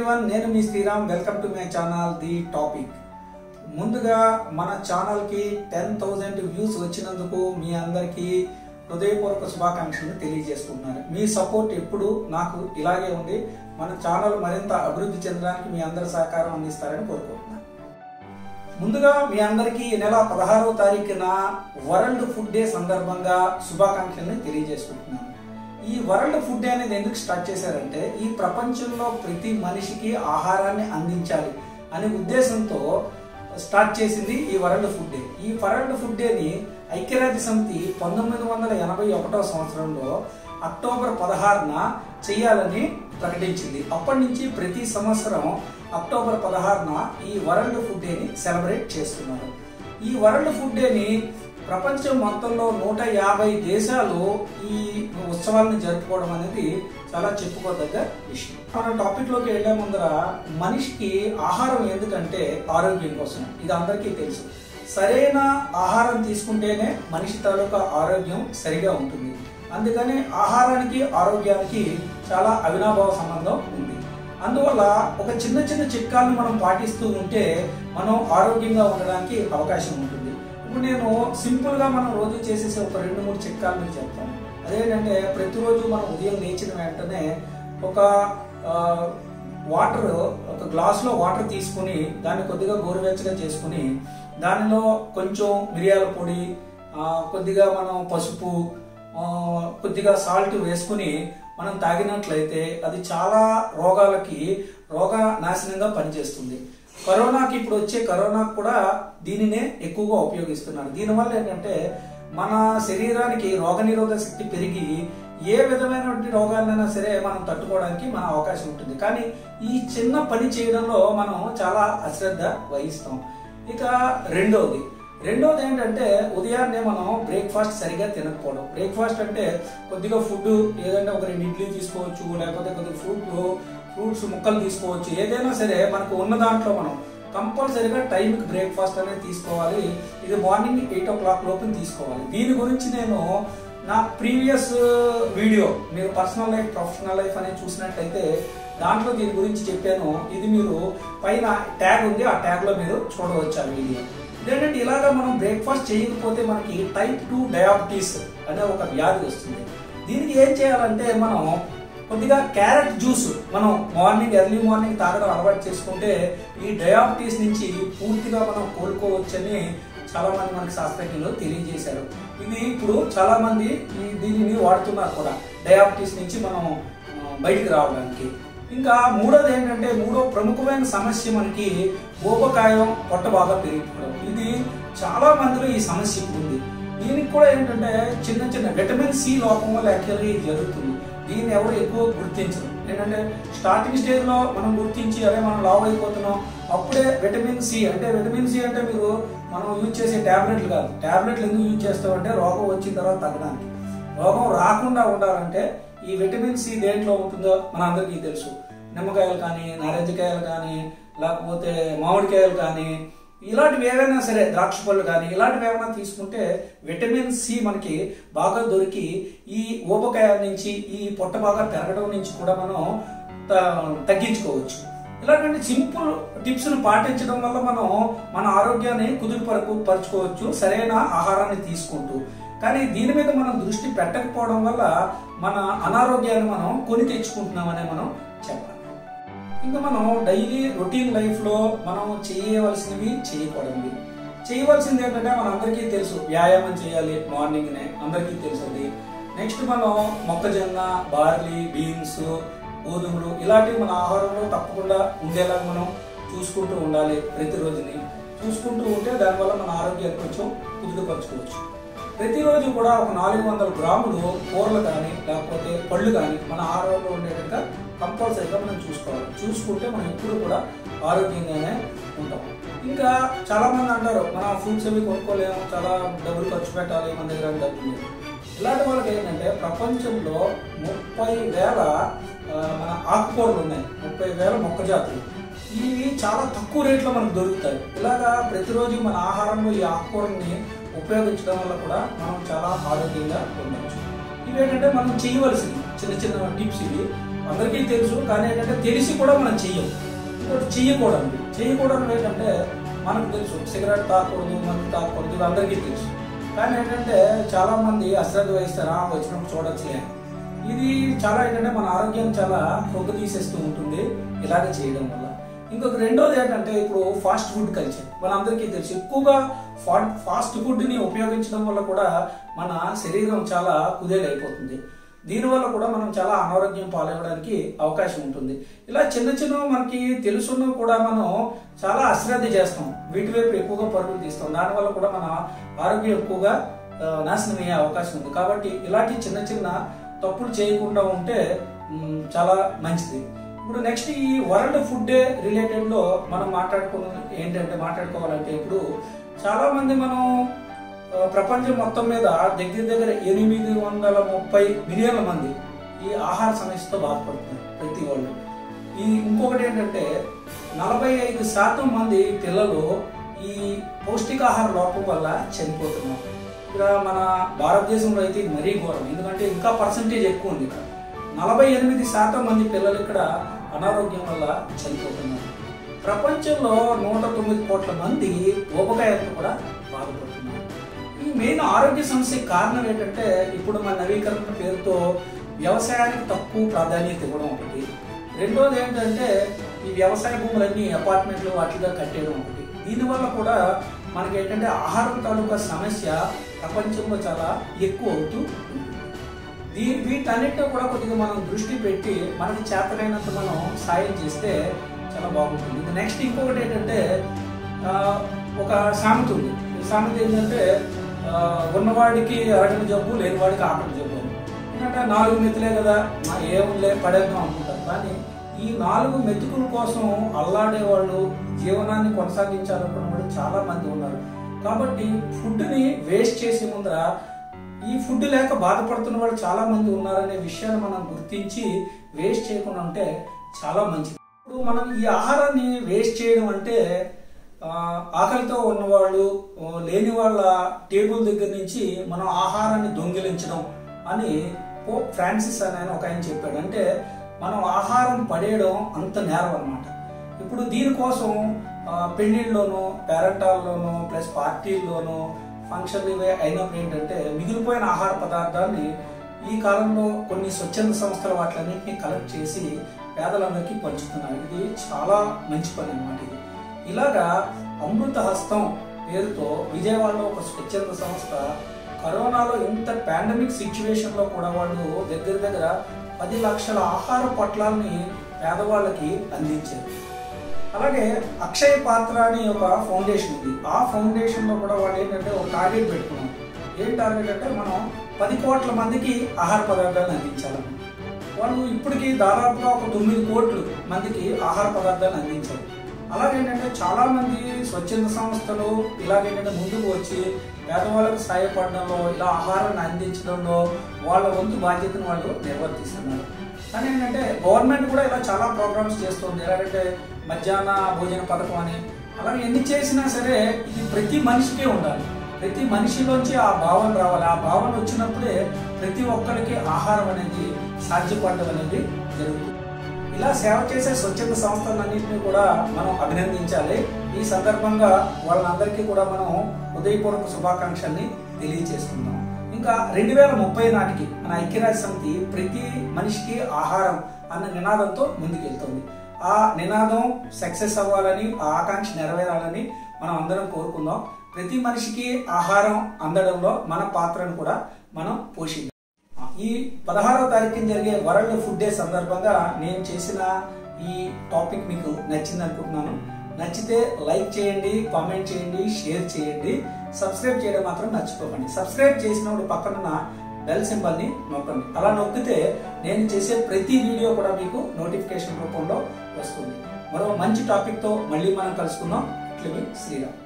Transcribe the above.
Everyone నేను మీ Sriram welcome to my channel the topic ముందుగా మన ఛానల్ కి టెన్ థౌజండ్ వ్యూస్ వచ్చినందుకు మీ అందరికీ హృదయపూర్వక శుభాకాంక్షలు తెలియజేసుకుంటున్నాను మీ సపోర్ట్ ఎప్పుడు నాకు ఇలాగే ఉండి మన ఛానల్ మరింత అభివృద్ధి చెందడానికి మీ అందరి సహకారం అందిస్తారని కోరుకుంటున్నాను ముందుగా మీ అందరికీ ఈ నెల పదహారవ తారీఖున వరల్డ్ ఫుడ్ డే సందర్భంగా శుభాకాంక్షల్ని తెలియజేసుకుంటున్నాను ఈ వరల్డ్ ఫుడ్ డే అనేది ఎందుకు స్టార్ట్ చేశారంటే ఈ ప్రపంచంలో ప్రతి మనిషికి ఆహారాన్ని అందించాలి అనే ఉద్దేశంతో స్టార్ట్ చేసింది ఈ వరల్డ్ ఫుడ్ డే ఈ వరల్డ్ ఫుడ్ డేని ఐక్యరాజ్య సమితి పంతొమ్మిది వందల ఎనభై ఒకటో సంవత్సరంలో అక్టోబర్ పదహారున చేయాలని ప్రకటించింది అప్పటి నుంచి ప్రతి సంవత్సరం అక్టోబర్ పదహారున ఈ వరల్డ్ ఫుడ్ డేని సెలబ్రేట్ చేస్తున్నారు ఈ వరల్డ్ ఫుడ్ డేని ప్రపంచం మొత్తంలో నూట యాభై దేశాలు ఈ ఉత్సవాలను జరుపుకోవడం అనేది చాలా చెప్పుకోదగ్గ విషయం మన టాపిక్ లోకి వెళ్లే ముందర మనిషికి ఆహారం ఎందుకంటే ఆరోగ్యం కోసం ఇది అందరికీ తెలుసు సరైన ఆహారం తీసుకుంటేనే మనిషి తాలూకా ఆరోగ్యం సరిగా ఉంటుంది అందుకని ఆహారానికి ఆరోగ్యానికి చాలా అవినాభావ సంబంధం ఉంది అందువల్ల ఒక చిన్న చిన్న చిట్కాలను మనం పాటిస్తూ ఉంటే మనం ఆరోగ్యంగా ఉండడానికి అవకాశం ఉంటుంది ఇప్పుడు నేను సింపుల్ గా మనం రోజు చేసేసే ఒక రెండు మూడు చిట్కాలు మీకు చెప్తాను అదేంటంటే ప్రతిరోజు మనం ఉదయం లేచిన వెంటనే ఒక ఆ, వాటర్ ఒక గ్లాస్ లో వాటర్ తీసుకుని దాన్ని కొద్దిగా గోరువెచ్చగా చేసుకుని దానిలో కొంచెం మిరియాల పొడి ఆ, కొద్దిగా మనం పసుపు ఆ, కొద్దిగా సాల్ట్ వేసుకుని మనం తాగినట్లయితే అది చాలా రోగాలకి రోగ నాశనంగా పనిచేస్తుంది కరోనాకి ఇప్పుడు వచ్చే కరోనాకు కూడా దీనినే ఎక్కువగా ఉపయోగిస్తున్నారు దీనివల్ల ఏంటంటే మన శరీరానికి రోగనిరోధక శక్తి పెరిగి ఏ విధమైనటువంటి రోగాలైనా సరే మనం తట్టుకోవడానికి మన అవకాశం ఉంటుంది కానీ ఈ చిన్న పని చేయడంలో మనం చాలా అశ్రద్ధ వహిస్తాం ఇక రెండోది రెండోది ఏంటంటే ఉదయాన్నే మనం బ్రేక్ఫాస్ట్ సరిగా తినకపోవడం బ్రేక్ఫాస్ట్ అంటే కొద్దిగా ఫుడ్ ఏదంటే ఒక రెండు ఇడ్లీ తీసుకోవచ్చు లేకపోతే కొద్దిగా ఫ్రూట్ ఫ్రూట్స్ ముక్కలు తీసుకోవచ్చు ఏదైనా సరే మనకు ఉన్న దాంట్లో మనం కంపల్సరీగా టైంకి బ్రేక్ఫాస్ట్ అనేది తీసుకోవాలి ఇది మార్నింగ్ ఎయిట్ ఓ క్లాక్ లోపు తీసుకోవాలి దీని గురించి నేను నా ప్రీవియస్ వీడియో మీరు పర్సనల్ లైఫ్ ప్రొఫెషనల్ లైఫ్ అనేది చూసినట్టయితే దాంట్లో దీని గురించి చెప్పాను ఇది మీరు పైన ట్యాగ్ ఉంది ఆ ట్యాగ్ లో మీరు చూడవచ్చు ఆ వీడియో ఇదేంటంటే ఇలాగా మనం బ్రేక్ఫాస్ట్ చేయకపోతే మనకి టైప్ టూ డయాబెటీస్ అనే ఒక వ్యాధి వస్తుంది దీనికి ఏం చేయాలంటే మనం కొద్దిగా క్యారెట్ జ్యూస్ మనం మార్నింగ్ ఎర్లీ మార్నింగ్ తాగడం అలవాటు చేసుకుంటే ఈ డయాబెటీస్ నుంచి పూర్తిగా మనం కోలుకోవచ్చని చాలా మంది మనకి శాస్త్రజ్ఞులు తెలియజేశారు ఇది ఇప్పుడు చాలా మంది ఈ దీనిని వాడుతున్నారు కూడా డయాబెటీస్ నుంచి మనం ఆ, బయటికి రావడానికి ఇంకా మూడోది ఏంటంటే మూడో ప్రముఖమైన సమస్య మనకి ఊబకాయం పొట్ట బాగా పెరిగిపోవడం ఇది చాలా మందిలో ఈ సమస్య ఇప్పుడు ఉంది దీనికి కూడా ఏంటంటే చిన్న చిన్న విటమిన్ సి లోపం వల్ల యాక్చువల్గా ఇది జరుగుతుంది దీన్ని ఎవరు ఎక్కువ గుర్తించరు ఏంటంటే స్టార్టింగ్ స్టేజ్ లో మనం గుర్తించి అదే మనం లావ్ అయిపోతున్నాం అప్పుడే విటమిన్ సి అంటే విటమిన్ సి అంటే మీరు మనం యూజ్ చేసే టాబ్లెట్లు కాదు టాబ్లెట్లు ఎందుకు యూజ్ చేస్తామంటే రోగం వచ్చిన తర్వాత తగ్గడానికి రోగం రాకుండా ఉండాలంటే ఈ విటమిన్ సి దేంట్లో ఉంటుందో మన అందరికీ తెలుసు నిమ్మకాయలు కానీ నారింజకాయలు కానీ లేకపోతే మామిడికాయలు కానీ ఇలాంటివి ఏవైనా సరే ద్రాక్ష పళ్ళు కానీ ఇలాంటివి ఏమైనా తీసుకుంటే విటమిన్ సి మనకి బాగా దొరికి ఈ ఊబకాయ నుంచి ఈ పొట్ట బాగా పెరగడం నుంచి కూడా మనం త- తగ్గించుకోవచ్చు ఇలాంటి సింపుల్ టిప్స్ ను పాటించడం వల్ల మనం మన ఆరోగ్యాన్ని కుదురుపరకు పరుచుకోవచ్చు సరైన ఆహారాన్ని తీసుకుంటూ కానీ దీని మీద మనం దృష్టి పెట్టకపోవడం వల్ల మన అనారోగ్యాన్ని మనం కొని తెచ్చుకుంటున్నామనే మనం చెప్పాలి ఇంకా మనం డైలీ రొటీన్ లైఫ్ లో మనం చేయవలసినవి చేయకూడదు చేయవలసింది ఏంటంటే మన అందరికీ తెలుసు వ్యాయామం చేయాలి మార్నింగ్ నే అందరికీ తెలుసు అది నెక్స్ట్ మనం మొక్కజొన్న బార్లీ బీన్స్ గోధుమలు ఇలాంటివి మన ఆహారంలో తప్పకుండా ఉండేలాగా మనం చూసుకుంటూ ఉండాలి ప్రతిరోజుని చూసుకుంటూ ఉంటే దానివల్ల మన ఆరోగ్యాన్ని కొంచెం కుదుటపరచుకోవచ్చు ప్రతిరోజు కూడా ఒక నాలుగు వందల గ్రాములు కూరలు కానీ లేకపోతే పళ్ళు కానీ మన ఆహారంలో ఉండేటట్టుగా కంపల్సరీగా మనం చూసుకోవాలి చూసుకుంటే మనం ఎప్పుడు కూడా ఆరోగ్యంగానే ఉంటాం ఇంకా చాలా మంది అంటారు మన ఫ్రూట్స్ అవి కొనుక్కోలేము చాలా డబ్బులు ఖర్చు పెట్టాలి మన దగ్గర డబ్బులు లేవు ఇలాంటి వాళ్ళకి ఏంటంటే ప్రపంచంలో ముప్పై వేల ఆ, మన ఆకుకూరలు ఉన్నాయి ముప్పై వేల మొక్క జాతులు ఇవి చాలా తక్కువ రేట్లో మనకు దొరుకుతాయి ఇలాగా ప్రతిరోజు మన ఆహారంలో ఈ ఆకుకూరల్ని ఉపయోగించడం వల్ల కూడా మనం చాలా ఆరోగ్యంగా ఉండవచ్చు ఇవేంటంటే మనం చేయవలసింది చిన్న చిన్న టిప్స్ ఇవి అందరికీ తెలుసు కానీ ఏంటంటే తెలిసి కూడా మనం చెయ్యం ఇంకోటి చెయ్యకూడదు చేయకూడదు ఏంటంటే మనకు తెలుసు సిగరెట్ తాగకూడదు మందు తాగకూడదు ఇవి అందరికీ తెలుసు కానీ ఏంటంటే చాలా మంది అశ్రద్ధ వహిస్తారా వచ్చినప్పుడు చూడొచ్చులే ఇది చాలా ఏంటంటే మన ఆరోగ్యం చాలా పొగ్గు తీసేస్తూ ఉంటుంది ఇలాగే చేయడం వల్ల ఇంకొక రెండోది ఏంటంటే ఇప్పుడు ఫాస్ట్ ఫుడ్ కల్చర్ మన అందరికీ తెలుసు ఎక్కువగా ఫా- ఫాస్ట్ ఫుడ్ ని ఉపయోగించడం వల్ల కూడా మన శరీరం చాలా కుదేలైపోతుంది దీనివల్ల కూడా మనం చాలా అనారోగ్యం పాలవడానికి అవకాశం ఉంటుంది ఇలా చిన్న చిన్న మనకి తెలుసున్నవి కూడా మనం చాలా అశ్రద్ధ చేస్తాం వీటి వైపు ఎక్కువగా పరుగులు తీస్తాం దానివల్ల కూడా మన ఆరోగ్యం ఎక్కువగా ఆ, నాశనం అయ్యే అవకాశం ఉంది కాబట్టి ఇలాంటి చిన్న చిన్న తప్పులు చేయకుండా ఉంటే మ్, చాలా మంచిది ఇప్పుడు నెక్స్ట్ ఈ వరల్డ్ ఫుడ్ డే రిలేటెడ్ లో మనం మాట్లాడుకున్న ఏంటంటే మాట్లాడుకోవాలంటే ఇప్పుడు చాలా మంది మనం ఆ, ప్రపంచం మొత్తం మీద దగ్గర దగ్గర ఎనిమిది వందల ముప్పై మిలియన్ల మంది ఈ ఆహార సమస్యతో బాధపడుతున్నారు ప్రతి వాళ్ళు ఈ ఇంకొకటి ఏంటంటే నలభై ఐదు శాతం మంది పిల్లలు ఈ పౌష్టికాహార లోపం వల్ల చనిపోతున్నారు ఇక్కడ మన భారతదేశంలో అయితే ఇది మరీ ఘోరం ఎందుకంటే ఇంకా పర్సంటేజ్ ఎక్కువ ఉంది ఇక్కడ నలభై ఎనిమిది శాతం మంది పిల్లలు ఇక్కడ అనారోగ్యం వల్ల చనిపోతున్నారు ప్రపంచంలో నూట తొమ్మిది కోట్ల మంది ఊబకాయంతో కూడా బాధపడుతున్నారు ఈ మెయిన్ ఆరోగ్య సమస్య కారణం ఏంటంటే ఇప్పుడు మన నవీకరణ పేరుతో వ్యవసాయానికి తక్కువ ప్రాధాన్యత ఇవ్వడం ఒకటి రెండోది ఏంటంటే ఈ వ్యవసాయ భూములన్నీ అపార్ట్మెంట్లు వాటిగా కట్టేయడం ఒకటి దీనివల్ల కూడా మనకి ఏంటంటే ఆహారం తాలూకా సమస్య ప్రపంచంలో చాలా ఎక్కువ అవుతూ ఉంటుంది దీ వీటన్నిటిలో కూడా కొద్దిగా మనం దృష్టి పెట్టి మనకి చేతనైనంత మనం సాయం చేస్తే చాలా బాగుంటుంది ఇంకా నెక్స్ట్ ఇంకొకటి ఏంటంటే ఆ, ఒక సామెత ఉంది ఈ సామెత ఏంటంటే ఆ, ఉన్నవాడికి అరగని జబ్బు లేనివాడికి ఆకలి జబ్బు అని. ఎందుకంటే నాలుగు మెతులే కదా ఆ, ఏముందిలే పడేద్దాం అనుకుంటారు కానీ ఈ నాలుగు మెతుకుల కోసం అల్లాడే వాళ్ళు జీవనాన్ని కొనసాగించాలనుకున్న వాళ్ళు చాలా మంది ఉన్నారు కాబట్టి ఫుడ్ని వేస్ట్ చేసే ముందర ఈ ఫుడ్ లేక బాధపడుతున్న వాళ్ళు చాలా మంది ఉన్నారనే విషయాన్ని మనం గుర్తించి వేస్ట్ చేయకుండా ఉంటే చాలా మంచిది ఇప్పుడు మనం ఈ ఆహారాన్ని వేస్ట్ చేయడం అంటే ఆ, ఆకలితో ఉన్నవాళ్ళు ఆ, లేని వాళ్ళ టేబుల్ దగ్గర నుంచి మనం ఆహారాన్ని దొంగిలించడం అని పోప్ ఫ్రాన్సిస్ అని ఆయన ఒక ఆయన చెప్పాడు అంటే మనం ఆహారం పడేయడం అంత నేరం అన్నమాట ఇప్పుడు దీనికోసం ఆ, పెళ్లిళ్ళలోను పేరెంటాల్లోను ప్లస్ పార్టీల్లోను ఫంక్షన్లు ఇవే అయినప్పుడు ఏంటంటే మిగిలిపోయిన ఆహార పదార్థాన్ని ఈ కాలంలో కొన్ని స్వచ్ఛంద సంస్థల వాటిలన్నింటినీ కలెక్ట్ చేసి పేదలందరికీ పంచుతున్నారు ఇది చాలా మంచి పని అన్నమాట ఇది ఇలాగా అమృత హస్తం పేరుతో విజయవాడలో ఒక స్వచ్ఛంద సంస్థ కరోనాలో ఇంత పాండమిక్ సిచ్యువేషన్ లో కూడా వాళ్ళు దగ్గర దగ్గర పది లక్షల ఆహార పొట్లాల్ని పేదవాళ్ళకి అందించారు అలాగే అక్షయ పాత్ర అని ఒక ఫౌండేషన్ ఉంది ఆ ఫౌండేషన్ లో కూడా వాళ్ళు ఏంటంటే ఒక టార్గెట్ పెట్టుకున్నారు ఏం టార్గెట్ అంటే మనం పది కోట్ల మందికి ఆహార పదార్థాలను అందించాలని వాళ్ళు ఇప్పటికి దాదాపుగా ఒక తొమ్మిది కోట్లు మందికి ఆహార పదార్థాలను అందించారు అలాగేంటంటే చాలా మంది స్వచ్ఛంద సంస్థలు ఇలాగేంటంటే ముందుకు వచ్చి పేదవాళ్ళకు సహాయపడడంలో ఇలా ఆహారాన్ని అందించడంలో వాళ్ళ వంతు బాధ్యతను వాళ్ళు నిర్వర్తిస్తున్నారు కానీ ఏంటంటే గవర్నమెంట్ కూడా ఇలా చాలా ప్రోగ్రామ్స్ చేస్తుంది ఎలాగంటే మధ్యాహ్న భోజన పథకం అని అలాగే ఎన్ని చేసినా సరే ఇది ప్రతి మనిషికే ఉండాలి ప్రతి మనిషిలోంచి ఆ భావన రావాలి ఆ భావన వచ్చినప్పుడే ప్రతి ఒక్కరికి ఆహారం అనేది సాధ్యపడడం అనేది జరుగుతుంది ఇలా సేవ చేసే స్వచ్ఛంద సంస్థలన్నింటినీ కూడా మనం అభినందించాలి ఈ సందర్భంగా వాళ్ళందరికీ కూడా మనం హృదయపూర్వక శుభాకాంక్షల్ని తెలియజేసుకుందాం ఇంకా రెండు వేల ముప్పై నాటికి మన ఐక్యరాజ్య సమితి ప్రతి మనిషికి ఆహారం అన్న నినాదంతో ముందుకెళ్తుంది ఆ నినాదం సక్సెస్ అవ్వాలని ఆ ఆకాంక్ష నెరవేరాలని మనం అందరం కోరుకుందాం ప్రతి మనిషికి ఆహారం అందడంలో మన పాత్రను కూడా మనం పోషిద్దాం ఈ పదహారవ తారీఖున జరిగే వరల్డ్ ఫుడ్ డే సందర్భంగా నేను చేసిన ఈ టాపిక్ మీకు నచ్చింది అనుకుంటున్నాను నచ్చితే లైక్ చేయండి కామెంట్ చేయండి షేర్ చేయండి సబ్స్క్రైబ్ చేయడం మాత్రం మర్చిపోకండి సబ్స్క్రైబ్ చేసినప్పుడు పక్కనున్న బెల్ సింబల్ ని నొక్కండి అలా నొక్కితే నేను చేసే ప్రతి వీడియో కూడా మీకు నోటిఫికేషన్ రూపంలో వస్తుంది మరో మంచి టాపిక్ తో మళ్ళీ మనం కలుసుకుందాం ఇట్లా మీ శ్రీరామ్